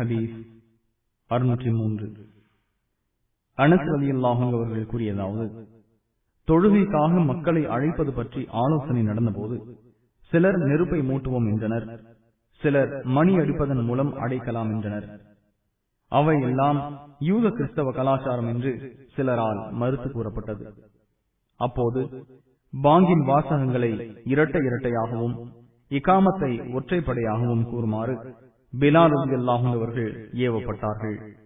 ஹதீஸ் அறுநூற்றி மூன்று அனஸ் அலி அல்லாஹும் அவர்கள் கூறியதாவது தொழுகைக்காக மக்களை அழைப்பது பற்றி ஆலோசனை நடந்தபோது சிலர் நெருப்பை மூட்டுவோம் என்றனர் சிலர் மணி அடிப்பதன் மூலம் அடைக்கலாம் என்றனர் அவை எல்லாம் யூத கிறிஸ்தவ கலாச்சாரம் என்று சிலரால் மறுத்து கூறப்பட்டது அப்போது பாங்கின் வாசகங்களை இரட்டை இரட்டையாகவும் இகாமத்தை ஒற்றைப்படையாகவும் கூறுமாறு பிலால் அல்லாஹும் அவர்கள் ஏவப்பட்டார்கள்